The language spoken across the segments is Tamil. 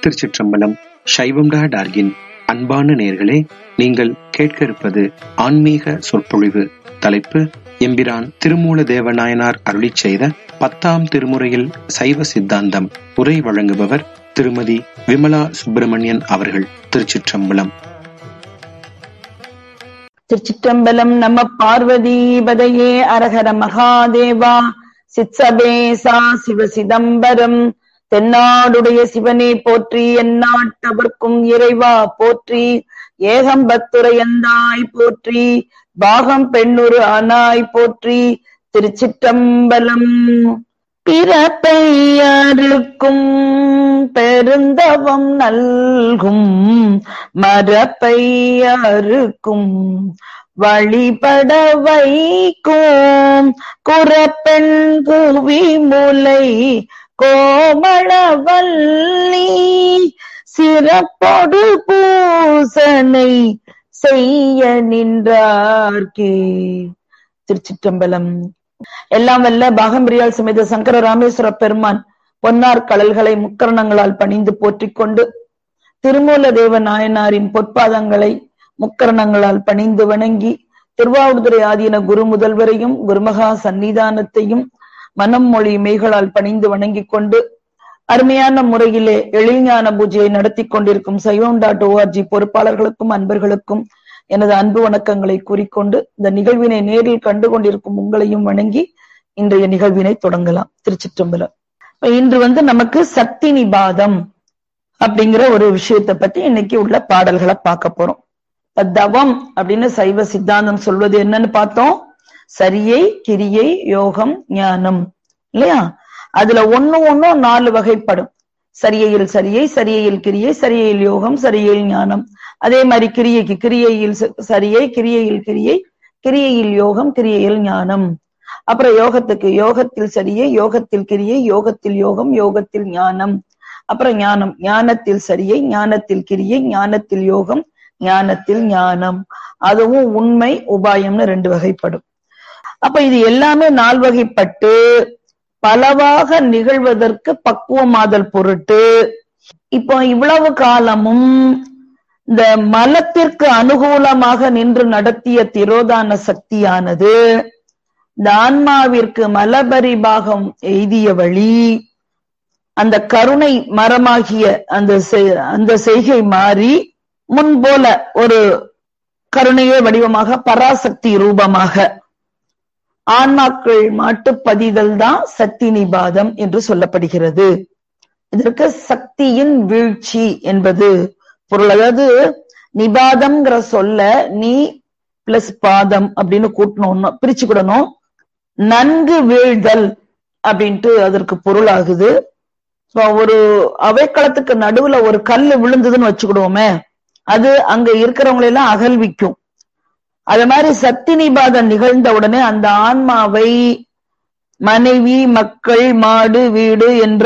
திருச்சிற்றம்பலம் சைவம் டா டார்கின் அன்பான நேர்களே நீங்கள் கேட்க இருப்பது ஆன்மீக சொற்பொழிவு தலைப்பு எம்பிரான் திருமூல தேவநாயனார் அருளிச் செய்த பத்தாம் திருமுறையில் சைவ சித்தாந்தம் உரை வழங்குபவர் திருமதி விமலா சுப்பிரமணியன் அவர்கள் திருச்சிற்றம்பலம் திருச்சிற்றம்பலம் நம்ம பார்வதி பதையே அரஹர மகாதேவா சித்சபேசா சிவ சிதம்பரம் தென்னாடுடைய சிவனே போற்றி எந்நாட்டவர்க்கும் இறைவா போற்றி ஏகம்பத்துரையந்தாய் போற்றி பாகம் பெண்ணுரு ஆனாய் போற்றி திருச்சிற்றம்பலம் பிறப்பையருக்கும் பெருந்தவம் நல்கும் மரப்பையருக்கும் வழிபட வைக்கும் குறப்பெண் குவி முலை கோமளவல்லி சிறப்பொடு பூசனை செய்ய நின்றார்க்கே திருச்சிற்றம்பலம் எல்லாம் வல்ல பாகம்பிரியால் சமேத சங்கர ராமேஸ்வர பெருமான் பொன்னார் கடல்களை முக்கரணங்களால் பணிந்து போற்றிக் கொண்டு திருமூல தேவ நாயனாரின் பொற்பாதங்களை முக்கரணங்களால் பணிந்து வணங்கி திருவாவூதுரை ஆதீன குரு முதல்வரையும் குருமகா சன்னிதானத்தையும் மனம் மொழி மெய்களால் பணிந்து வணங்கிக் கொண்டு அருமையான முறையிலே எழில்ஞான பூஜையை நடத்தி கொண்டிருக்கும் சைவம் டாட் ஓஆர்ஜி பொறுப்பாளர்களுக்கும் அன்பர்களுக்கும் எனது அன்பு வணக்கங்களை கூறிக்கொண்டு இந்த நிகழ்வினை நேரில் கண்டு கொண்டிருக்கும் உங்களையும் வணங்கி இன்றைய நிகழ்வினை தொடங்கலாம் திருச்சிற்றம்பலம் இன்று வந்து நமக்கு சக்தி நிபாதம் அப்படிங்கிற ஒரு விஷயத்தை பத்தி இன்னைக்கு உள்ள பாடல்களை பார்க்க போறோம் தவம் அப்படின்னு சைவ சித்தாந்தம் சொல்வது என்னன்னு பார்த்தோம் சரியை கிரியை யோகம் ஞானம் இல்லையா அதுல ஒண்ணு ஒன்னும் நாலு வகைப்படும் சரியையில் சரியை சரியையில் கிரியை சரியையில் யோகம் சரியையில் ஞானம் அதே மாதிரி கிரியைக்கு கிரியையில் சரியை கிரியையில் கிரியை கிரியையில் யோகம் கிரியையில் ஞானம் அப்புறம் யோகத்துக்கு யோகத்தில் சரியை யோகத்தில் கிரியை யோகத்தில் யோகம் யோகத்தில் ஞானம் அப்புறம் ஞானம் ஞானத்தில் சரியை ஞானத்தில் கிரியை ஞானத்தில் யோகம் ஞானத்தில் ஞானம் அதுவும் உண்மை உபாயம்னு ரெண்டு வகைப்படும் அப்ப இது எல்லாமே நால்வகைப்பட்டு பலவாக நிகழ்வதற்கு பக்குவமாதல் பொருட்டு இப்போ இவ்வளவு காலமும் இந்த மலத்திற்கு அனுகூலமாக நின்று நடத்திய திரோதான சக்தியானது இந்த ஆன்மாவிற்கு மலபரிபாகம் எய்திய வழி அந்த கருணை மரமாகிய அந்த அந்த செய்கை மாறி முன்போல ஒரு கருணையே வடிவமாக பராசக்தி ரூபமாக ஆன்மாக்கள் மாட்டுப்பதிதல் தான் சக்தி நிபாதம் என்று சொல்லப்படுகிறது இதற்கு சக்தியின் வீழ்ச்சி என்பது பொருள் அதாவது நிபாதம்ங்கிற சொல்ல நீ பிளஸ் பாதம் அப்படின்னு கூட்டணும் பிரிச்சுக்கிடணும் நன்கு வீழ்தல் அப்படின்ட்டு அதற்கு பொருள் ஆகுது ஒரு அவைக்களத்துக்கு நடுவுல ஒரு கல்லு விழுந்ததுன்னு வச்சுக்கிடுவோமே அது அங்க இருக்கிறவங்களை எல்லாம் அகல்விக்கும் அது மாதிரி சக்தி நிபாதம் நிகழ்ந்த உடனே அந்த ஆன்மாவை மனைவி மக்கள் மாடு வீடு என்ற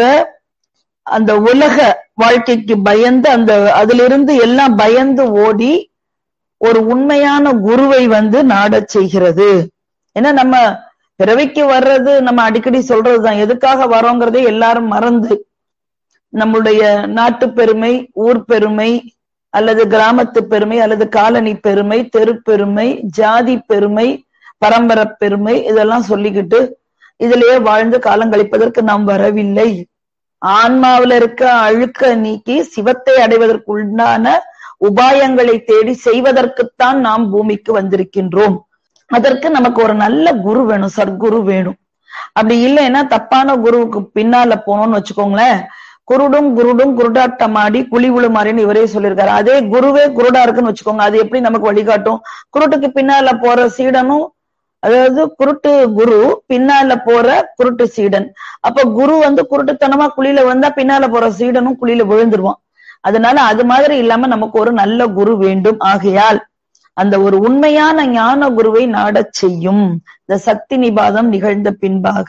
அந்த உலக வாழ்க்கைக்கு பயந்து அந்த அதிலிருந்து எல்லாம் பயந்து ஓடி ஒரு உண்மையான குருவை வந்து நாடச் செய்கிறது ஏன்னா நம்ம பிறவைக்கு வர்றது நம்ம அடிக்கடி சொல்றதுதான் எதுக்காக வரோங்கிறதே எல்லாரும் மறந்து நம்முடைய நாட்டு பெருமை ஊர் பெருமை அல்லது கிராமத்து பெருமை அல்லது காலனி பெருமை தெரு பெருமை ஜாதி பெருமை பரம்பரை பெருமை இதெல்லாம் சொல்லிக்கிட்டு இதிலேயே வாழ்ந்து காலம் கழிப்பதற்கு நாம் வரவில்லை ஆன்மாவில இருக்க அழுக்க நீக்கி சிவத்தை அடைவதற்கு உண்டான உபாயங்களை தேடி செய்வதற்குத்தான் நாம் பூமிக்கு வந்திருக்கின்றோம் அதற்கு நமக்கு ஒரு நல்ல குரு வேணும் சர்க்குரு வேணும் அப்படி இல்லைன்னா தப்பான குருவுக்கு பின்னால போனோம்னு வச்சுக்கோங்களேன் குருடும் குருடும் குருடாட்டமாடி குழி விழுமாறின்னு இவரே சொல்லியிருக்காரு அதே குருவே குருடா இருக்குன்னு வச்சுக்கோங்க அது எப்படி நமக்கு வழிகாட்டும் குருட்டுக்கு பின்னால போற சீடனும் அதாவது குருட்டு குரு பின்னால போற குருட்டு சீடன் அப்ப குரு வந்து குருட்டுத்தனமா குழியில வந்தா பின்னால போற சீடனும் குழியில விழுந்துருவான் அதனால அது மாதிரி இல்லாம நமக்கு ஒரு நல்ல குரு வேண்டும் ஆகையால் அந்த ஒரு உண்மையான ஞான குருவை நாடச் செய்யும் இந்த சக்தி நிபாதம் நிகழ்ந்த பின்பாக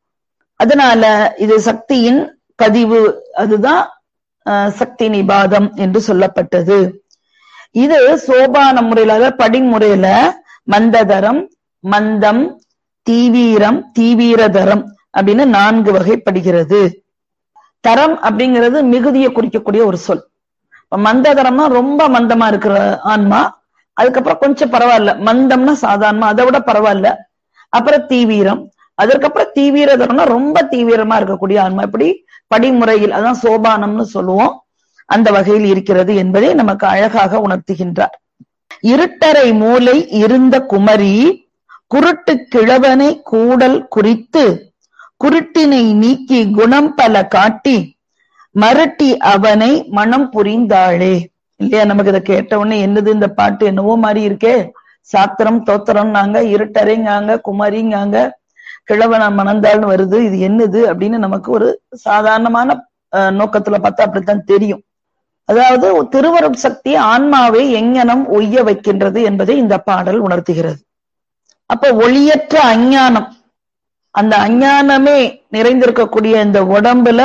அதனால இது சக்தியின் பதிவு அதுதான் சக்தி நிபாதம் என்று சொல்லப்பட்டது இது சோபான முறையில அதாவது படிமுறையில மந்ததரம் மந்தம் தீவீரம் தீவீரதரம் அப்படின்னு நான்கு வகைப்படுகிறது தரம் அப்படிங்கிறது மிகுதியை குறிக்கக்கூடிய ஒரு சொல் இப்ப மந்த தரம்னா ரொம்ப மந்தமா இருக்கிற ஆன்மா அதுக்கப்புறம் கொஞ்சம் பரவாயில்ல மந்தம்னா சாதாரணமா அதை விட பரவாயில்ல அப்புறம் தீவிரம் அதற்கப்புறம் தீவிர தரம்னா ரொம்ப தீவிரமா இருக்கக்கூடிய ஆன்மா இப்படி படிமுறையில் அதான் சோபானம்னு சொல்லுவோம் அந்த வகையில் இருக்கிறது என்பதை நமக்கு அழகாக உணர்த்துகின்றார் இருட்டறை மூலை இருந்த குமரி குருட்டு கிழவனை கூடல் குறித்து குருட்டினை நீக்கி குணம் பல காட்டி மரட்டி அவனை மனம் புரிந்தாளே இல்லையா நமக்கு இதை கேட்ட உடனே என்னது இந்த பாட்டு என்னவோ மாதிரி இருக்கே சாத்திரம் தோத்திரம்னாங்க இருட்டறைங்காங்க குமரிங்காங்க கிழவன மணந்தாள்னு வருது இது என்னது அப்படின்னு நமக்கு ஒரு சாதாரணமான அஹ், நோக்கத்துல பார்த்தா அப்படித்தான் தெரியும் அதாவது திருவருட் சக்தி ஆன்மாவை எங்ஙனம் ஒய்ய வைக்கின்றது என்பதை இந்த பாடல் உணர்த்துகிறது அப்ப ஒளியற்ற அஞ்ஞானம் அந்த அஞ்ஞானமே நிறைந்திருக்கக்கூடிய இந்த உடம்புல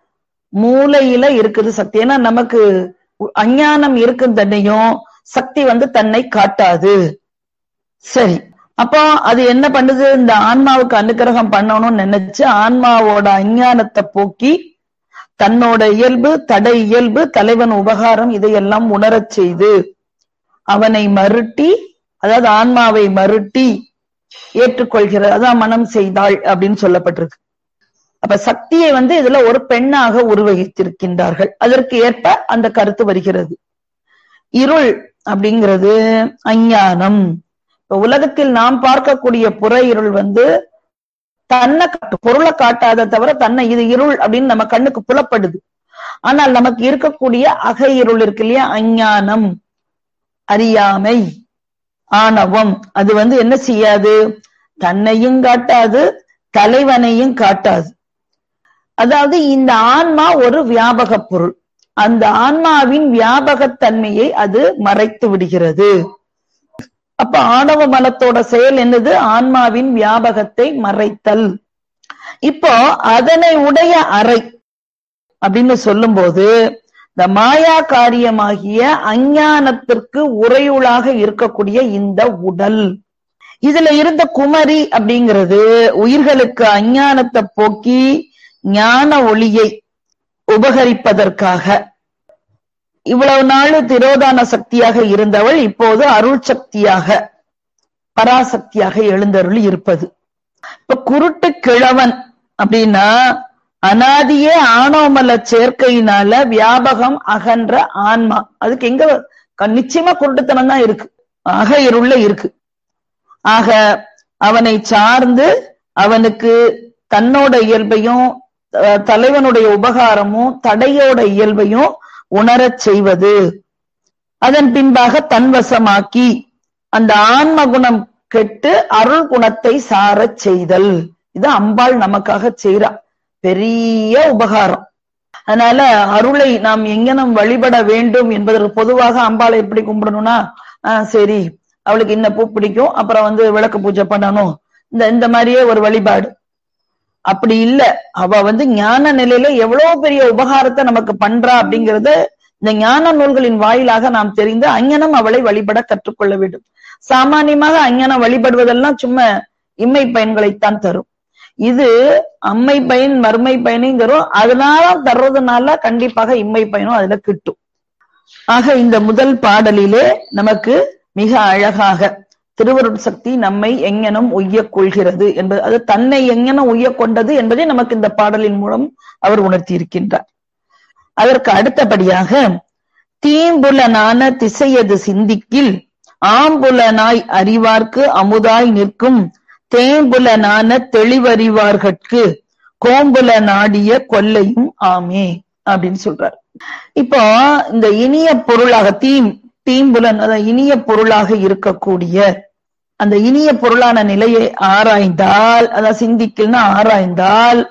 மூளையில இருக்குது சக்தி ஏன்னா நமக்கு அஞ்ஞானம் இருக்கும் தன்னையும் சக்தி வந்து தன்னை காட்டாது சரி அப்போ அது என்ன பண்ணுது இந்த ஆன்மாவுக்கு அனுக்கிரகம் பண்ணணும்னு நினைச்சு ஆன்மாவோட அஞ்ஞானத்தை போக்கி தன்னோட இயல்பு தடை இயல்பு தலைவன் உபகாரம் இதையெல்லாம் உணரச் செய்து அவனை மருட்டி அதாவது ஆன்மாவை மருட்டி ஏற்றுக்கொள்கிறது அதான் மனம் செய்தாள் அப்படின்னு சொல்லப்பட்டிருக்கு அப்ப சக்தியை வந்து இதுல ஒரு பெண்ணாக உருவகித்திருக்கின்றார்கள் அதற்கு ஏற்ப அந்த கருத்து வருகிறது இருள் அப்படிங்கிறது அஞ்ஞானம் இப்ப உலகத்தில் நாம் பார்க்கக்கூடிய புற இருள் வந்து தன்னை காட்டு பொருளை காட்டாத தவிர தன்னை இது இருள் அப்படின்னு நம்ம கண்ணுக்கு புலப்படுது ஆனால் நமக்கு இருக்கக்கூடிய அக இருள் இருக்கு இல்லையா அஞ்ஞானம் அறியாமை ஆணவம் அது வந்து என்ன செய்யாது தன்னையும் காட்டாது தலைவனையும் காட்டாது அதாவது இந்த ஆன்மா ஒரு வியாபக பொருள் அந்த ஆன்மாவின் வியாபகத்தன்மையை அது மறைத்து விடுகிறது அப்ப ஆணவ மலத்தோட செயல் என்னது ஆன்மாவின் வியாபகத்தை மறைத்தல் இப்போ அதனை உடைய அறை அப்படின்னு சொல்லும்போது இந்த மாயா காரியமாகிய அஞ்ஞானத்திற்கு உறையுளாக இருக்கக்கூடிய இந்த உடல் இதுல இருந்த குமரி அப்படிங்கிறது உயிர்களுக்கு அஞ்ஞானத்தை போக்கி ஞான ஒளியை உபகரிப்பதற்காக இவ்வளவு நாள் திரோதான சக்தியாக இருந்தவள் இப்போது அருள் சக்தியாக பராசக்தியாக எழுந்தருள் இருப்பது இப்ப குருட்டு கிழவன் அப்படின்னா அனாதியே ஆணவமல சேர்க்கையினால வியாபகம் அகன்ற ஆன்மா அதுக்கு எங்க க- நிச்சயமா குருட்டுத்தனம் தான் இருக்கு அக இருள்ள இருக்கு ஆக அவனை சார்ந்து அவனுக்கு தன்னோட இயல்பையும் அஹ், தலைவனுடைய உபகாரமும் தடையோட இயல்பையும் உணரச் செய்வது அதன் பின்பாக தன்வசமாக்கி அந்த ஆன்ம குணம் கெட்டு அருள் குணத்தை சாரச் செய்தல் இது அம்பாள் நமக்காக செய்றா பெரிய உபகாரம் அதனால அருளை நாம் எங்கனம் வழிபட வேண்டும் என்பதற்கு பொதுவாக அம்பாளை எப்படி கும்பிடணும்னா ஆஹ் சரி அவளுக்கு இந்த பூ பிடிக்கும் அப்புறம் வந்து விளக்கு பூஜை பண்ணணும் இந்த இந்த மாதிரியே ஒரு வழிபாடு அப்படி இல்ல அவ வந்து ஞான நிலையில எவ்வளவு பெரிய உபகாரத்தை நமக்கு பண்றா அப்படிங்கறத இந்த ஞான நூல்களின் வாயிலாக நாம் தெரிந்து அஞ்ஞனம் அவளை வழிபட கற்றுக்கொள்ள வேண்டும் சாமானியமாக அஞ்ஞனம் வழிபடுவதெல்லாம் சும்மா இம்மை பயன்களைத்தான் தரும் இது அம்மை பயன் மறுமை பயனையும் தரும் அதனால தர்றதுனால கண்டிப்பாக இம்மை பயனும் அதுல கிட்டும் ஆக இந்த முதல் பாடலிலே நமக்கு மிக அழகாக திருவருட் சக்தி நம்மை எங்கனம் உய்யக் கொள்கிறது என்பது அது தன்னை எங்கனம் உய்யக் கொண்டது என்பதை நமக்கு இந்த பாடலின் மூலம் அவர் உணர்த்தி இருக்கின்றார் அதற்கு அடுத்தபடியாக தீம்புலனான திசையது சிந்திக்கில் ஆம்புலனாய் அறிவார்க்கு அமுதாய் நிற்கும் தேம்புலனான தெளிவறிவார்கட்கு கோம்புல நாடிய கொல்லையும் ஆமே அப்படின்னு சொல்றார் இப்போ இந்த இனிய பொருளாக தீம் தீம்புலன் அதாவது இனிய பொருளாக இருக்கக்கூடிய அந்த இனிய பொருளான நிலையை ஆராய்ந்தால் அதாவது சிந்திக்கல்னா ஆராய்ந்தால்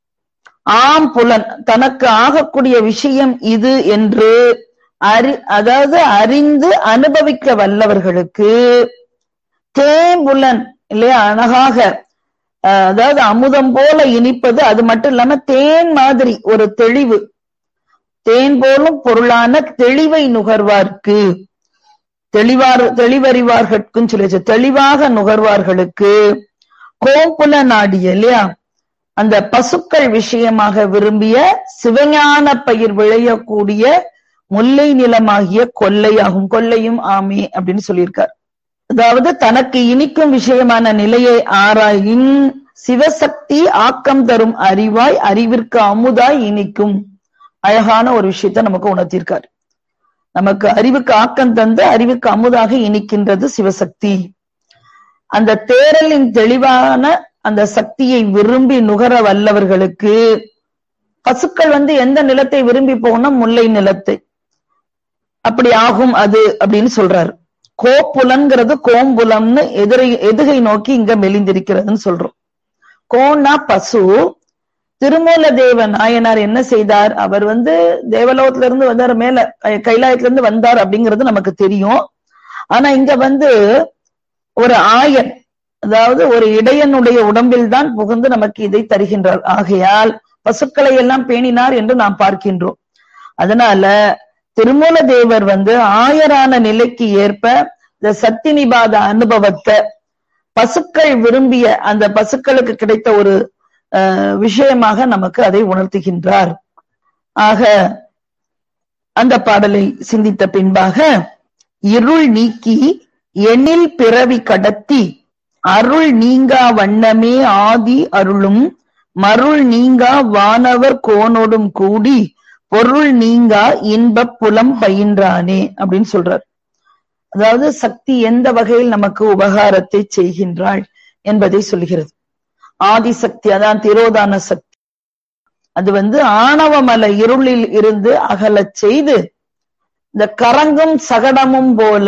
ஆம் புலன் தனக்கு ஆகக்கூடிய விஷயம் இது என்று அறி அதாவது அறிந்து அனுபவிக்க வல்லவர்களுக்கு தேம்புலன் இல்லையா அழகாக அஹ், அதாவது அமுதம் போல இனிப்பது அது மட்டும் இல்லாம தேன் மாதிரி ஒரு தெளிவு தேன் போலும் பொருளான தெளிவை நுகர்வார்க்கு தெளிவார் தெளிவறிவார்கட்கும் சொல்லிச்சு தெளிவாக நுகர்வார்களுக்கு கோம்புல நாடிய இல்லையா அந்த பசுக்கள் விஷயமாக விரும்பிய சிவஞான பயிர் விளையக்கூடிய முல்லை நிலமாகிய கொல்லையாகும் கொல்லையும் ஆமே அப்படின்னு சொல்லியிருக்கார் அதாவது தனக்கு இனிக்கும் விஷயமான நிலையை ஆராயின் சிவசக்தி ஆக்கம் தரும் அறிவாய் அறிவிற்கு அமுதாய் இனிக்கும் அழகான ஒரு விஷயத்த நமக்கு உணர்த்தியிருக்கார் நமக்கு அறிவுக்கு ஆக்கம் தந்து அறிவுக்கு அமுதாக இனிக்கின்றது சிவசக்தி அந்த தேரலின் தெளிவான அந்த சக்தியை விரும்பி நுகர வல்லவர்களுக்கு பசுக்கள் வந்து எந்த நிலத்தை விரும்பி போகணும் முல்லை நிலத்தை அப்படி ஆகும் அது அப்படின்னு சொல்றாரு கோப்புலன்கிறது கோம்புலம்னு எதிரை எதுகை நோக்கி இங்க மெலிந்திருக்கிறதுன்னு சொல்றோம் கோன்னா பசு திருமூல தேவ நாயனார் என்ன செய்தார் அவர் வந்து தேவலோகத்துல இருந்து வந்தார் மேல கைலாயத்துல இருந்து வந்தார் அப்படிங்கிறது நமக்கு தெரியும் ஆனா இங்க வந்து ஒரு ஆயன் அதாவது ஒரு இடையனுடைய உடம்பில் தான் புகுந்து நமக்கு இதை தருகின்றார் ஆகையால் பசுக்களை எல்லாம் பேணினார் என்று நாம் பார்க்கின்றோம் அதனால திருமூல தேவர் வந்து ஆயரான நிலைக்கு ஏற்ப இந்த சக்தி நிபாத அனுபவத்தை பசுக்கள் விரும்பிய அந்த பசுக்களுக்கு கிடைத்த ஒரு விஷயமாக நமக்கு அதை உணர்த்துகின்றார் ஆக அந்த பாடலை சிந்தித்த பின்பாக இருள் நீக்கி எண்ணில் பிறவி கடத்தி அருள் நீங்கா வண்ணமே ஆதி அருளும் மருள் நீங்கா வானவர் கோனோடும் கூடி பொருள் நீங்கா இன்ப புலம் பயின்றானே அப்படின்னு சொல்றார் அதாவது சக்தி எந்த வகையில் நமக்கு உபகாரத்தை செய்கின்றாள் என்பதை சொல்கிறது ஆதிசக்தி அதான் திரோதான சக்தி அது வந்து ஆணவமல இருளில் இருந்து அகலச் செய்து இந்த கரங்கும் சகடமும் போல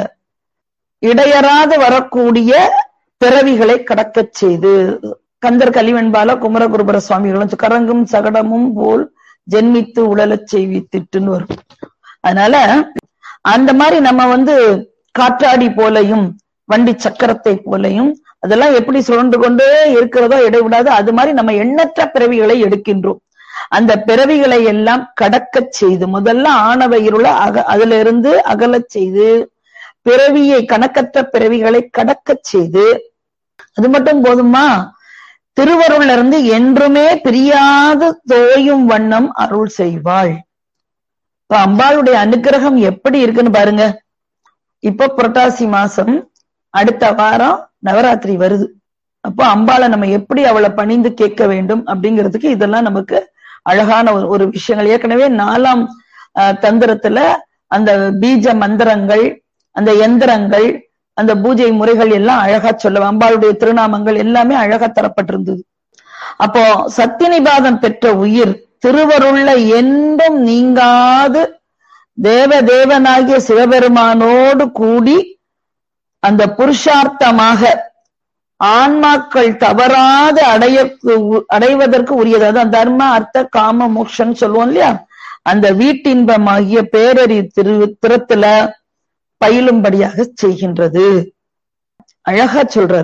இடையறாது வரக்கூடிய பிறவிகளை கடக்கச் செய்து கந்தர் கலிவெண்பால குமரகுருபர சுவாமிகளும் கரங்கும் சகடமும் போல் ஜென்மித்து உடலச் செய்வித்துட்டுன்னு வரும் அதனால அந்த மாதிரி நம்ம வந்து காற்றாடி போலையும் வண்டி சக்கரத்தை போலையும் அதெல்லாம் எப்படி சுழன்று கொண்டே இருக்கிறதோ இடைவிடாது அது மாதிரி நம்ம எண்ணற்ற பிறவிகளை எடுக்கின்றோம் அந்த பிறவிகளை எல்லாம் கடக்கச் செய்து முதல்ல ஆணவ இருள அக அதுல இருந்து அகலச் செய்து பிறவியை கணக்கற்ற பிறவிகளை கடக்கச் செய்து அது மட்டும் போதுமா திருவருள்ல இருந்து என்றுமே பிரியாது தோயும் வண்ணம் அருள் செய்வாள் இப்ப அம்பாளுடைய அனுகிரகம் எப்படி இருக்குன்னு பாருங்க இப்ப புரட்டாசி மாசம் அடுத்த வாரம் நவராத்திரி வருது அப்போ அம்பாளை நம்ம எப்படி அவளை பணிந்து கேட்க வேண்டும் அப்படிங்கிறதுக்கு இதெல்லாம் நமக்கு அழகான ஒரு ஒரு விஷயங்கள் ஏற்கனவே நாலாம் தந்திரத்துல அந்த பீஜ மந்திரங்கள் அந்த எந்திரங்கள் அந்த பூஜை முறைகள் எல்லாம் அழகா சொல்ல அம்பாளுடைய திருநாமங்கள் எல்லாமே அழகா தரப்பட்டிருந்தது அப்போ சத்தியநிபாதம் பெற்ற உயிர் திருவருள்ள என்றும் நீங்காது தேவ தேவனாகிய சிவபெருமானோடு கூடி அந்த புருஷார்த்தமாக ஆன்மாக்கள் தவறாது அடைய அடைவதற்கு உரியது அதான் தர்ம அர்த்த காம மோக்ஷன் சொல்லுவோம் இல்லையா அந்த வீட்டின்பமாகிய பேரறி திரு திறத்துல பயிலும்படியாக செய்கின்றது அழகா சொல்றார்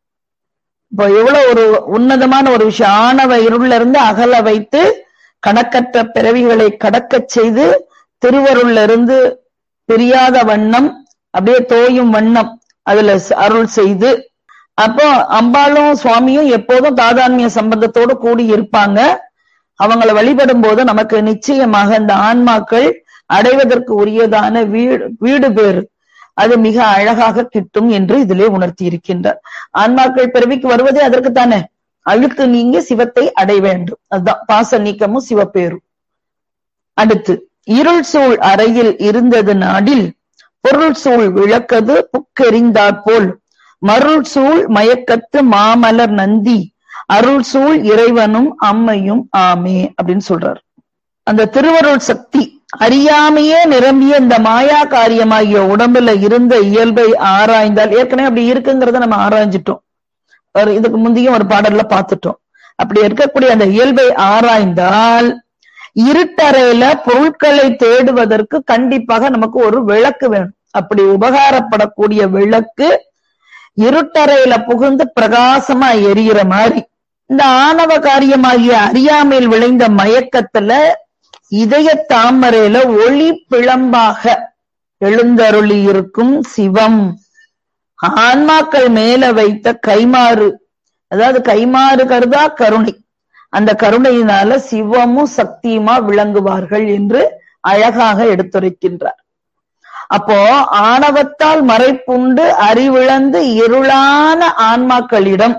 இப்போ எவ்வளவு ஒரு உன்னதமான ஒரு விஷயம் ஆணவ இருள்ல இருந்து அகல வைத்து கணக்கற்ற பிறவிகளை கடக்கச் செய்து திருவருள்ல இருந்து பிரியாத வண்ணம் அப்படியே தோயும் வண்ணம் அதுல அருள் செய்து அப்போ அம்பாளும் சுவாமியும் எப்போதும் தாதான்மிய சம்பந்தத்தோடு கூடி இருப்பாங்க அவங்கள வழிபடும் போது நமக்கு நிச்சயமாக இந்த ஆன்மாக்கள் அடைவதற்கு உரியதான வீடு வீடு பேரு அது மிக அழகாக கிட்டும் என்று இதிலே உணர்த்தி இருக்கின்றார் ஆன்மாக்கள் பிறவிக்கு வருவதே அதற்கு தானே அழுத்து நீங்கி சிவத்தை அடைய வேண்டும் அதுதான் பாச நீக்கமும் சிவப்பேரும் அடுத்து இருள் சூழ் அறையில் இருந்தது நாடில் பொருள் சூழ் விளக்கது புக்கெறிந்தாற்போல் மருள் சூழ் மயக்கத்து மாமலர் நந்தி அருள் சூழ் இறைவனும் அம்மையும் ஆமே அப்படின்னு சொல்றார் அந்த திருவருள் சக்தி அறியாமையே நிரம்பிய இந்த மாயா காரியமாகிய உடம்புல இருந்த இயல்பை ஆராய்ந்தால் ஏற்கனவே அப்படி இருக்குங்கிறத நம்ம ஆராய்ஞ்சிட்டோம் ஒரு இதுக்கு முந்தையும் ஒரு பாடல்ல பார்த்துட்டோம் அப்படி இருக்கக்கூடிய அந்த இயல்பை ஆராய்ந்தால் இருட்டறையில பொருட்களை தேடுவதற்கு கண்டிப்பாக நமக்கு ஒரு விளக்கு வேணும் அப்படி உபகாரப்படக்கூடிய விளக்கு இருட்டறையில புகுந்து பிரகாசமா எரியிற மாதிரி இந்த ஆணவ காரியமாகிய அறியாமையில் விளைந்த மயக்கத்துல இதய தாமரையில ஒளி பிளம்பாக எழுந்தருளி இருக்கும் சிவம் ஆன்மாக்கள் மேல வைத்த கைமாறு அதாவது கைமாறு கருதா கருணை அந்த கருணையினால சிவமும் சக்தியுமா விளங்குவார்கள் என்று அழகாக எடுத்துரைக்கின்றார் அப்போ ஆணவத்தால் மறைப்புண்டு அறிவிழந்து இருளான ஆன்மாக்களிடம்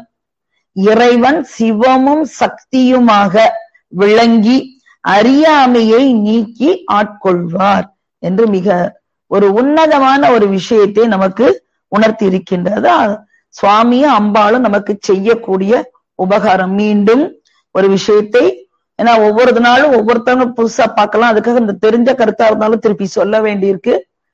இறைவன் சிவமும் சக்தியுமாக விளங்கி அறியாமையை நீக்கி ஆட்கொள்வார் என்று மிக ஒரு உன்னதமான ஒரு விஷயத்தை நமக்கு உணர்த்தி இருக்கின்றது சுவாமியும் அம்பாளும் நமக்கு செய்யக்கூடிய உபகாரம் மீண்டும் ஒரு விஷயத்தை ஏன்னா ஒவ்வொரு நாளும் ஒவ்வொருத்தவங்க புதுசா பார்க்கலாம் அதுக்காக இந்த தெரிஞ்ச கருத்தா இருந்தாலும் திருப்பி சொல்ல வேண்டியிருக்கு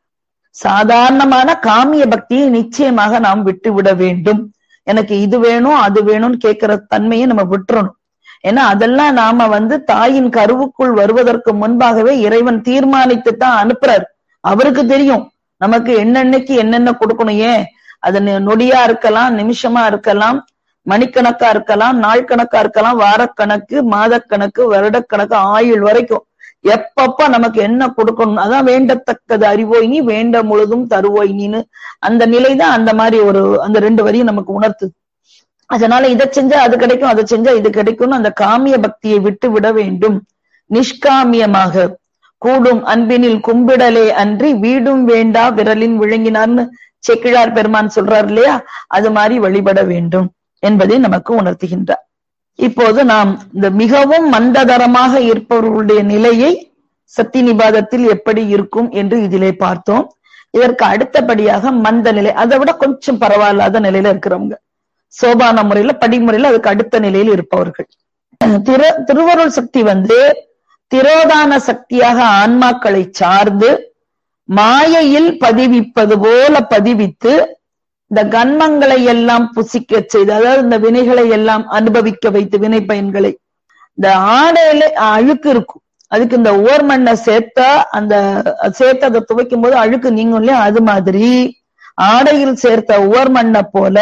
சாதாரணமான காமிய பக்தியை நிச்சயமாக நாம் விட்டு விட வேண்டும் எனக்கு இது வேணும் அது வேணும்னு கேட்கிற தன்மையை நம்ம விட்டுறணும் ஏன்னா அதெல்லாம் நாம வந்து தாயின் கருவுக்குள் வருவதற்கு முன்பாகவே இறைவன் தீர்மானித்து தான் அனுப்புறாரு அவருக்கு தெரியும் நமக்கு என்னென்னைக்கு என்னென்ன கொடுக்கணும் ஏன் அது நொடியா இருக்கலாம் நிமிஷமா இருக்கலாம் மணிக்கணக்கா இருக்கலாம் நாள் கணக்கா இருக்கலாம் வாரக்கணக்கு மாதக்கணக்கு வருடக்கணக்கு ஆயுள் வரைக்கும் எப்பப்ப நமக்கு என்ன கொடுக்கணும் அதான் வேண்டத்தக்கது அறிவோய் நீ வேண்ட முழுதும் தருவோய் நீன்னு அந்த நிலைதான் அந்த மாதிரி ஒரு அந்த ரெண்டு வரியும் நமக்கு உணர்த்துது அதனால இதை செஞ்சா அது கிடைக்கும் அதை செஞ்சா இது கிடைக்கும்னு அந்த காமிய பக்தியை விட்டு விட வேண்டும் நிஷ்காமியமாக கூடும் அன்பினில் கும்பிடலே அன்றி வீடும் வேண்டா விரலின் விழுங்கினார்னு செக்கிழார் பெருமான் சொல்றார் இல்லையா அது மாதிரி வழிபட வேண்டும் என்பதை நமக்கு உணர்த்துகின்றார் இப்போது நாம் இந்த மிகவும் மந்ததரமாக இருப்பவர்களுடைய நிலையை சக்தி நிபாதத்தில் எப்படி இருக்கும் என்று இதிலே பார்த்தோம் இதற்கு அடுத்தபடியாக மந்த நிலை அதை விட கொஞ்சம் பரவாயில்லாத நிலையில இருக்கிறவங்க சோபான முறையில படிமுறையில அதுக்கு அடுத்த நிலையில் இருப்பவர்கள் திரு திருவருள் சக்தி வந்து திரோதான சக்தியாக ஆன்மாக்களை சார்ந்து மாயையில் பதிவிப்பது போல பதிவித்து இந்த கன்மங்களை எல்லாம் புசிக்க செய்து அதாவது இந்த வினைகளை எல்லாம் அனுபவிக்க வைத்து வினை பயன்களை இந்த ஆடையில அழுக்கு இருக்கும் அதுக்கு இந்த ஓர்மண்ணை சேர்த்தா அந்த சேர்த்து அதை துவைக்கும் போது அழுக்கு நீங்கும் இல்லையா அது மாதிரி ஆடையில் சேர்த்த ஓர்மண்ணை போல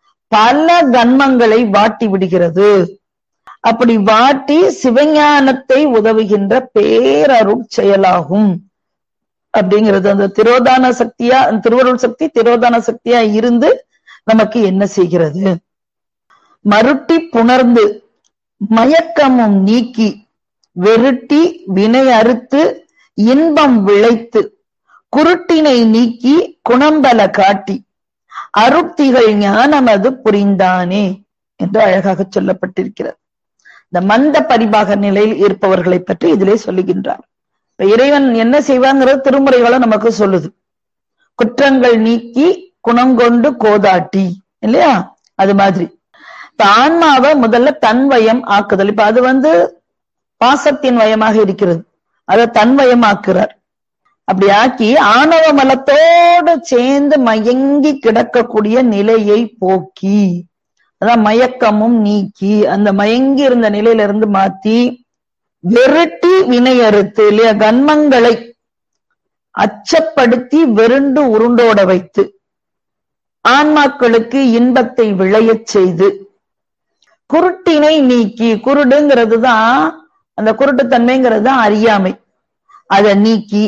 பல கன்மங்களை வாட்டி விடுகிறது அப்படி வாட்டி சிவஞானத்தை உதவுகின்ற பேரருள் செயலாகும் அப்படிங்கிறது அந்த திரோதான சக்தியா திருவருள் சக்தி திரோதான சக்தியா இருந்து நமக்கு என்ன செய்கிறது மருட்டி புணர்ந்து மயக்கமும் நீக்கி வெருட்டி வினை அறுத்து இன்பம் விளைத்து குருட்டினை நீக்கி குணம்பல காட்டி அருட்திகள் ஞானமது புரிந்தானே என்று அழகாக சொல்லப்பட்டிருக்கிறது இந்த மந்த பரிபாக நிலையில் இருப்பவர்களை பற்றி இதிலே சொல்லுகின்றார் இப்ப இறைவன் என்ன செய்வாங்கிறது திருமுறைகளை நமக்கு சொல்லுது குற்றங்கள் நீக்கி குணங்கொண்டு கோதாட்டி இல்லையா அது மாதிரி இப்ப ஆன்மாவை முதல்ல தன்வயம் ஆக்குதல் இப்ப அது வந்து பாசத்தின் வயமாக இருக்கிறது அதை தன்வயம் ஆக்குறார் அப்படி ஆக்கி ஆணவ மலத்தோடு சேர்ந்து மயங்கி கிடக்கக்கூடிய நிலையை போக்கி அதான் மயக்கமும் நீக்கி அந்த மயங்கி இருந்த நிலையில இருந்து மாத்தி வெருட்டி வினையறுத்து இல்லையா கன்மங்களை அச்சப்படுத்தி வெருண்டு உருண்டோட வைத்து ஆன்மாக்களுக்கு இன்பத்தை விளையச் செய்து குருட்டினை நீக்கி குருடுங்கிறது தான் அந்த குருட்டுத்தன்மைங்கிறது தான் அறியாமை அதை நீக்கி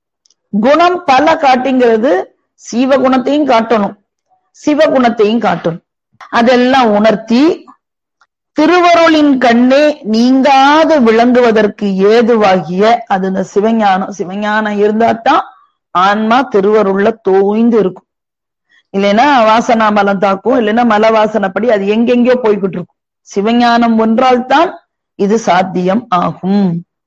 குணம் பல காட்டிங்கிறது சிவகுணத்தையும் காட்டணும் சிவகுணத்தையும் காட்டணும் அதெல்லாம் உணர்த்தி திருவருளின் கண்ணே நீங்காது விளங்குவதற்கு ஏதுவாகிய அது இந்த சிவஞானம் சிவஞானம் இருந்தாதான் ஆன்மா திருவருள்ல தோய்ந்து இருக்கும் இல்லைன்னா வாசனா மலம் தாக்கும் இல்லைன்னா மல வாசனைப்படி அது எங்கெங்கயோ போய்கிட்டு இருக்கும் சிவஞானம் ஒன்றால் தான் இது சாத்தியம் ஆகும்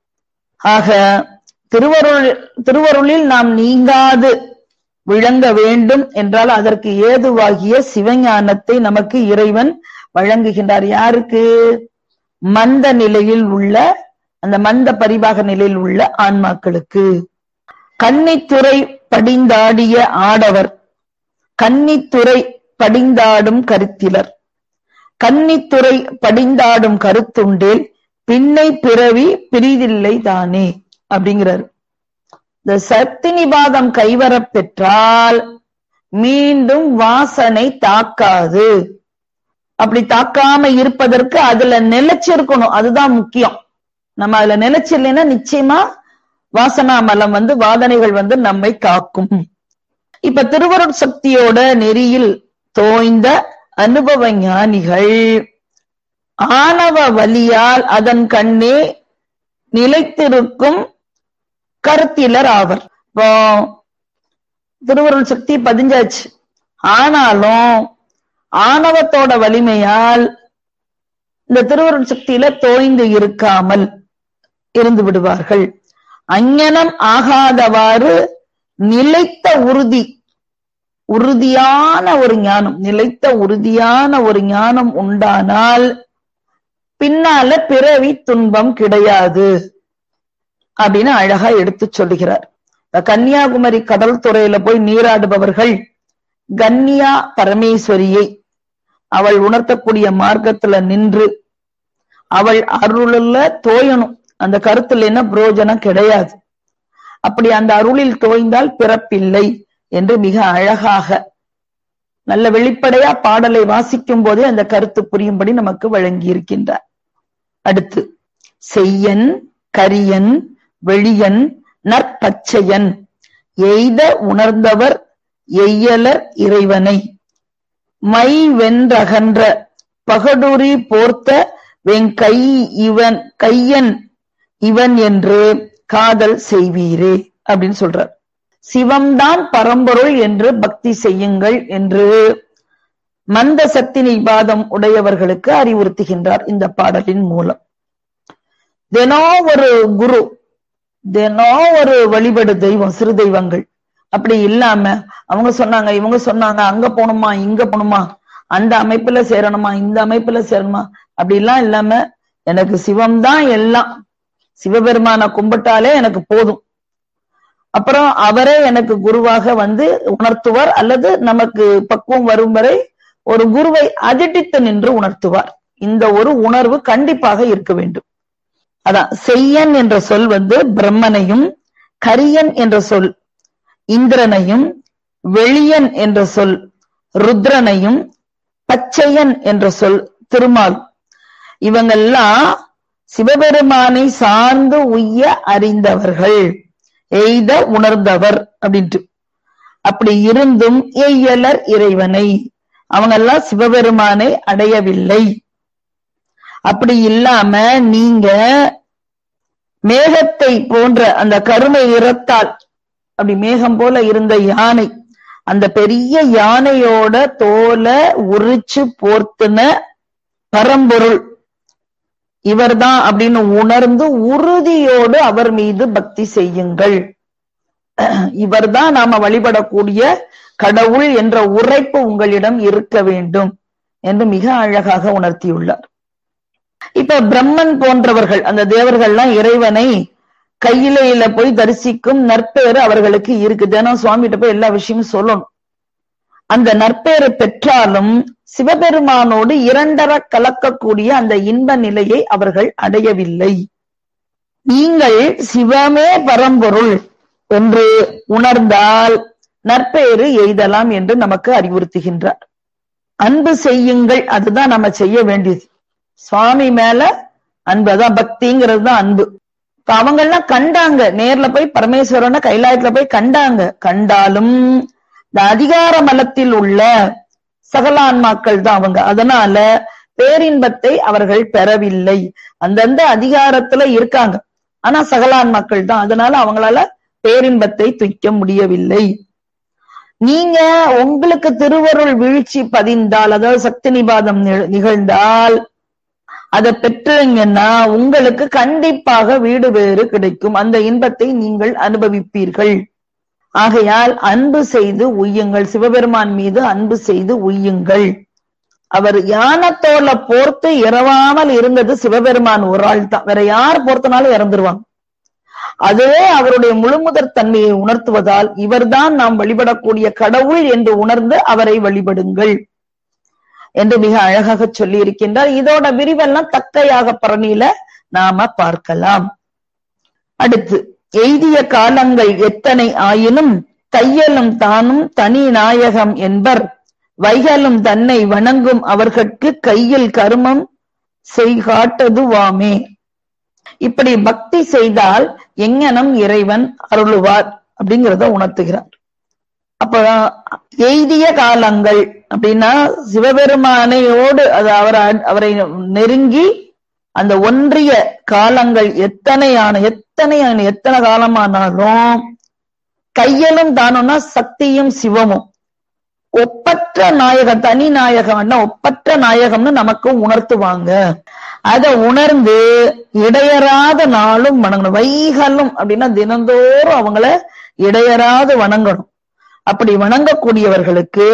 ஆக திருவருள் திருவருளில் நாம் நீங்காது விளங்க வேண்டும் என்றால் அதற்கு ஏதுவாகிய சிவஞானத்தை நமக்கு இறைவன் வழங்குகின்றார் யாருக்கு மந்த நிலையில் உள்ள அந்த மந்த பரிபாக நிலையில் உள்ள ஆன்மாக்களுக்கு கன்னித்துறை படிந்தாடிய ஆடவர் கன்னித்துறை படிந்தாடும் கருத்திலர் கன்னித்துறை படிந்தாடும் கருத்துண்டேல் பின்னை பிறவி பிரிதில்லை தானே அப்படிங்கிறார் இந்த சக்தி நிபாதம் கைவரப் பெற்றால் மீண்டும் வாசனை தாக்காது அப்படி தாக்காம இருப்பதற்கு அதுல நிலைச்சிருக்கணும் அதுதான் முக்கியம் நம்ம அதுல நிலைச்சில்லைன்னா நிச்சயமா வாசனா மலம் வந்து வாதனைகள் வந்து நம்மை காக்கும் இப்ப திருவருட் சக்தியோட நெறியில் தோய்ந்த அனுபவ ஞானிகள் ஆணவ வலியால் அதன் கண்ணே நிலைத்திருக்கும் கருத்திலர் ஆவர் இப்போ திருவருள் சக்தி பதிஞ்சாச்சு ஆனாலும் ஆணவத்தோட வலிமையால் இந்த திருவருள் சக்தியில தோய்ந்து இருக்காமல் இருந்து விடுவார்கள் அஞ்ஞனம் ஆகாதவாறு நிலைத்த உறுதி உறுதியான ஒரு ஞானம் நிலைத்த உறுதியான ஒரு ஞானம் உண்டானால் பின்னால பிறவி துன்பம் கிடையாது அப்படின்னு அழகா எடுத்து சொல்லுகிறார் கன்னியாகுமரி கடல் துறையில போய் நீராடுபவர்கள் கன்னியா பரமேஸ்வரியை அவள் உணர்த்தக்கூடிய மார்க்கத்துல நின்று அவள் அருளுள்ள தோயணும் அந்த கருத்துல என்ன புரோஜனம் கிடையாது அப்படி அந்த அருளில் தோய்ந்தால் பிறப்பில்லை என்று மிக அழகாக நல்ல வெளிப்படையா பாடலை வாசிக்கும் போதே அந்த கருத்து புரியும்படி நமக்கு வழங்கி இருக்கின்றார் அடுத்து செய்யன் கரியன் வெளியன் நற்பச்சையன் எய்த உணர்ந்தவர் எய்யலர் இறைவனை மை வென்றகன்ற பகடுரி போர்த்த வெங்கை இவன் கையன் இவன் என்று காதல் செய்வீரே அப்படின்னு சொல்றார் சிவம்தான் பரம்பொருள் என்று பக்தி செய்யுங்கள் என்று மந்த சக்தி நிபாதம் உடையவர்களுக்கு அறிவுறுத்துகின்றார் இந்த பாடலின் மூலம் தினம் ஒரு குரு தினம் ஒரு வழிபடு தெய்வம் சிறு தெய்வங்கள் அப்படி இல்லாம அவங்க சொன்னாங்க இவங்க சொன்னாங்க அங்க போகணுமா இங்க போகணுமா அந்த அமைப்புல சேரணுமா இந்த அமைப்புல சேரணுமா அப்படி எல்லாம் இல்லாம எனக்கு சிவம் தான் எல்லாம் சிவபெருமான கும்பிட்டாலே எனக்கு போதும் அப்புறம் அவரே எனக்கு குருவாக வந்து உணர்த்துவார் அல்லது நமக்கு பக்குவம் வரும் வரை ஒரு குருவை அதிட்டித்து நின்று உணர்த்துவார் இந்த ஒரு உணர்வு கண்டிப்பாக இருக்க வேண்டும் அதான் செய்யன் என்ற சொல் வந்து பிரம்மனையும் கரியன் என்ற சொல் இந்திரனையும் வெளியன் என்ற சொல் ருத்ரனையும் பச்சையன் என்ற சொல் திருமால் இவங்கெல்லாம் சிவபெருமானை சார்ந்து உய்ய அறிந்தவர்கள் எய்த உணர்ந்தவர் அப்படின்ட்டு அப்படி இருந்தும் எய்யலர் இறைவனை அவங்க எல்லாம் சிவபெருமானை அடையவில்லை அப்படி இல்லாம நீங்க மேகத்தை போன்ற அந்த கருமை நிறத்தால் அப்படி மேகம் போல இருந்த யானை அந்த பெரிய யானையோட தோலை உரிச்சு போர்த்துன பரம்பொருள் இவர்தான் அப்படின்னு உணர்ந்து உறுதியோடு அவர் மீது பக்தி செய்யுங்கள் இவர்தான் நாம வழிபடக்கூடிய கடவுள் என்ற உரைப்பு உங்களிடம் இருக்க வேண்டும் என்று மிக அழகாக உணர்த்தியுள்ளார் இப்ப பிரம்மன் போன்றவர்கள் அந்த தேவர்கள்லாம் இறைவனை கையிலையில போய் தரிசிக்கும் நற்பேறு அவர்களுக்கு இருக்கு தினம் சுவாமிகிட்ட போய் எல்லா விஷயமும் சொல்லணும் அந்த நற்பேறு பெற்றாலும் சிவபெருமானோடு இரண்டர கலக்கக்கூடிய அந்த இன்ப நிலையை அவர்கள் அடையவில்லை நீங்கள் சிவமே பரம்பொருள் என்று உணர்ந்தால் நற்பேறு எய்தலாம் என்று நமக்கு அறிவுறுத்துகின்றார் அன்பு செய்யுங்கள் அதுதான் நம்ம செய்ய வேண்டியது சுவாமி மேல அன்பு அதான் பக்திங்கிறது தான் அன்பு இப்ப அவங்க எல்லாம் கண்டாங்க நேர்ல போய் பரமேஸ்வரனை கைலாயத்துல போய் கண்டாங்க கண்டாலும் இந்த அதிகார மலத்தில் உள்ள சகலான்மாக்கள் தான் அவங்க அதனால பேரின்பத்தை அவர்கள் பெறவில்லை அந்தந்த அதிகாரத்துல இருக்காங்க ஆனா சகலான்மாக்கள் தான் அதனால அவங்களால பேரின்பத்தை துய்க்க முடியவில்லை நீங்க உங்களுக்கு திருவருள் வீழ்ச்சி பதிந்தால் அதாவது சக்தி நிபாதம் நிகழ்ந்தால் அதை பெற்றீங்கன்னா உங்களுக்கு கண்டிப்பாக வீடு வேறு கிடைக்கும் அந்த இன்பத்தை நீங்கள் அனுபவிப்பீர்கள் ஆகையால் அன்பு செய்து உய்யுங்கள் சிவபெருமான் மீது அன்பு செய்து உய்யுங்கள் அவர் யானத்தோல போர்த்து இறவாமல் இருந்தது சிவபெருமான் ஒரு ஆள் தான் வேற யார் போர்த்தனாலும் இறந்துருவாங்க அதுவே அவருடைய முழுமுதற் தன்மையை உணர்த்துவதால் இவர்தான் நாம் வழிபடக்கூடிய கடவுள் என்று உணர்ந்து அவரை வழிபடுங்கள் என்று மிக அழகாக சொல்லி இருக்கின்றார் இதோட விரிவெல்லாம் தக்கையாக பரணியில நாம பார்க்கலாம் அடுத்து எய்திய காலங்கள் எத்தனை ஆயினும் தையலும் தானும் தனி நாயகம் என்பர் வைகலும் தன்னை வணங்கும் அவர்கட்கு கையில் கருமம் செய்காட்டதுவாமே இப்படி பக்தி செய்தால் எங்கனம் இறைவன் அருளுவார் அப்படிங்கிறத உணர்த்துகிறார் அப்ப எய்திய காலங்கள் அப்படின்னா சிவபெருமானையோடு அது அவர் அவரை நெருங்கி அந்த ஒன்றிய காலங்கள் எத்தனையான எத்தனையான எத்தனை காலமானாலும் கையலும் தானோம்னா சக்தியும் சிவமும் ஒப்பற்ற நாயகம் தனி நாயகம் ஒப்பற்ற நாயகம்னு நமக்கு உணர்த்துவாங்க அதை உணர்ந்து இடையறாத நாளும் வணங்கணும் வைகலும் அப்படின்னா தினந்தோறும் அவங்கள இடையறாது வணங்கணும் அப்படி வணங்கக்கூடியவர்களுக்கு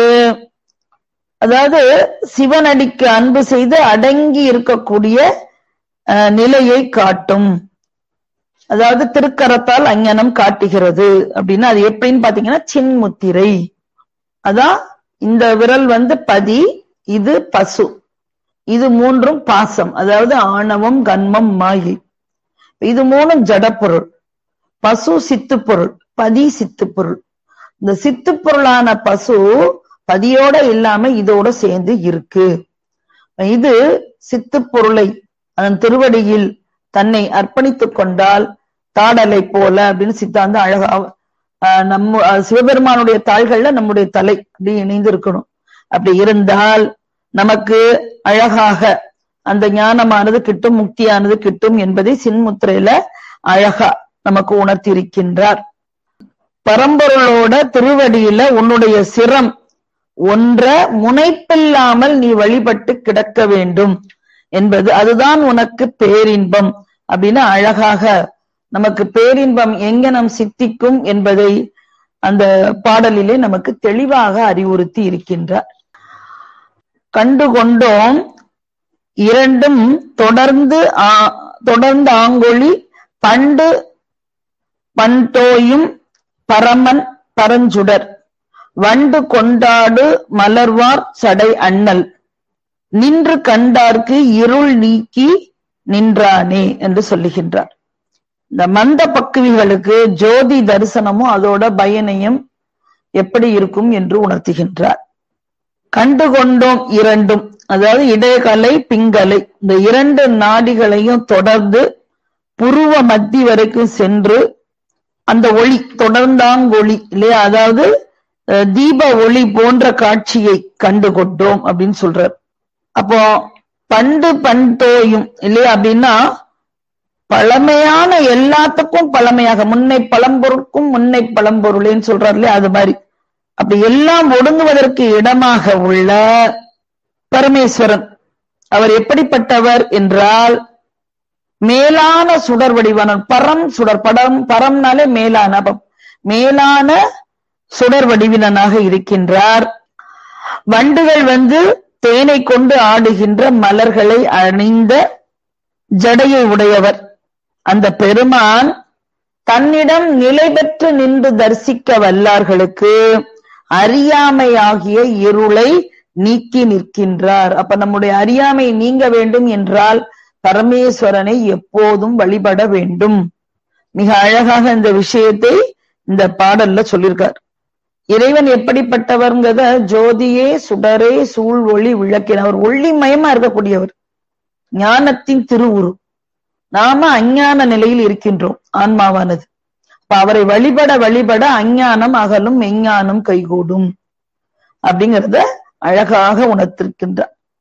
அதாவது சிவனடிக்கு அன்பு செய்து அடங்கி இருக்கக்கூடிய நிலையை காட்டும் அதாவது திருக்கரத்தால் அஞ்ஞானம் காட்டுகிறது அப்படின்னா அது எப்படின்னு பாத்தீங்கன்னா சின்முத்திரை அதான் இந்த விரல் வந்து பதி இது பசு இது மூன்றும் பாசம் அதாவது ஆணவம் கன்மம் மாயை இது மூணும் ஜடப்பொருள் பசு சித்து பொருள் பதி சித்து பொருள் இந்த சித்து பொருளான பசு பதியோட இல்லாம இதோட சேர்ந்து இருக்கு இது சித்து பொருளை அதன் திருவடியில் தன்னை அர்ப்பணித்துக் கொண்டால் தாடலை போல அப்படின்னு சித்தாந்தம் அழகா நம்ம சிவபெருமானுடைய தாள்கள்ல நம்முடைய தலை அப்படி இணைந்து இருக்கணும் அப்படி இருந்தால் நமக்கு அழகாக அந்த ஞானமானது கிட்டும் முக்தியானது கிட்டும் என்பதை சின்முத்திரையில அழகா நமக்கு உணர்த்தி இருக்கின்றார் பரம்பொருளோட திருவடியில உன்னுடைய சிரம் ஒன்ற முனைப்பில்லாமல் நீ வழிபட்டு கிடக்க வேண்டும் என்பது அதுதான் உனக்கு பேரின்பம் அப்படின்னு அழகாக நமக்கு பேரின்பம் எங்க நம் சித்திக்கும் என்பதை அந்த பாடலிலே நமக்கு தெளிவாக அறிவுறுத்தி இருக்கின்றார் கண்டு கொண்டோம் இரண்டும் தொடர்ந்து தொடர்ந்து ஆங்கொழி பண்டு பண்டோயும் பரமன் பரஞ்சுடர் வண்டு கொண்டாடு மலர்வார் சடை அண்ணல் நின்று கண்டார்க்கு இருள் நீக்கி நின்றானே என்று சொல்லுகின்றார் இந்த மந்த பக்குவிகளுக்கு ஜோதி தரிசனமும் அதோட பயனையும் எப்படி இருக்கும் என்று உணர்த்துகின்றார் கண்டு கொண்டோம் இரண்டும் அதாவது இடையகலை பிங்கலை இந்த இரண்டு நாடிகளையும் தொடர்ந்து புருவ மத்தி வரைக்கும் சென்று அந்த ஒளி தொடர்ந்தாங்கொளி இல்லையா அதாவது தீப ஒளி போன்ற காட்சியை கண்டு கொண்டோம் அப்படின்னு சொல்றார் அப்போ பண்டு பண்டோயும் இல்லையா அப்படின்னா பழமையான எல்லாத்துக்கும் பழமையாக முன்னை பழம்பொருட்கும் முன்னை பழம்பொருளேன்னு சொல்றாரு இல்லையா அது மாதிரி அப்படி எல்லாம் ஒடுங்குவதற்கு இடமாக உள்ள பரமேஸ்வரன் அவர் எப்படிப்பட்டவர் என்றால் மேலான சுடர் வடிவான பரம் சுடர் படம் பரம்னாலே மேலான அப்ப மேலான சுடர் வடிவினனாக இருக்கின்றார் வண்டுகள் வந்து தேனை கொண்டு ஆடுகின்ற மலர்களை அணிந்த ஜடையை உடையவர் அந்த பெருமான் தன்னிடம் நிலை பெற்று நின்று தரிசிக்க வல்லார்களுக்கு அறியாமையாகிய இருளை நீக்கி நிற்கின்றார் அப்ப நம்முடைய அறியாமை நீங்க வேண்டும் என்றால் பரமேஸ்வரனை எப்போதும் வழிபட வேண்டும் மிக அழகாக இந்த விஷயத்தை இந்த பாடல்ல சொல்லியிருக்கார் இறைவன் எப்படிப்பட்டவர்ங்கிறத ஜோதியே சுடரே சூழ் ஒளி விளக்கின அவர் ஒளிமயமா இருக்கக்கூடியவர் ஞானத்தின் திருவுரு நாம அஞ்ஞான நிலையில் இருக்கின்றோம் ஆன்மாவானது இப்ப அவரை வழிபட வழிபட அஞ்ஞானம் அகலும் மெஞ்ஞானம் கைகூடும் அப்படிங்கிறத அழகாக உணர்த்திருக்கின்றார்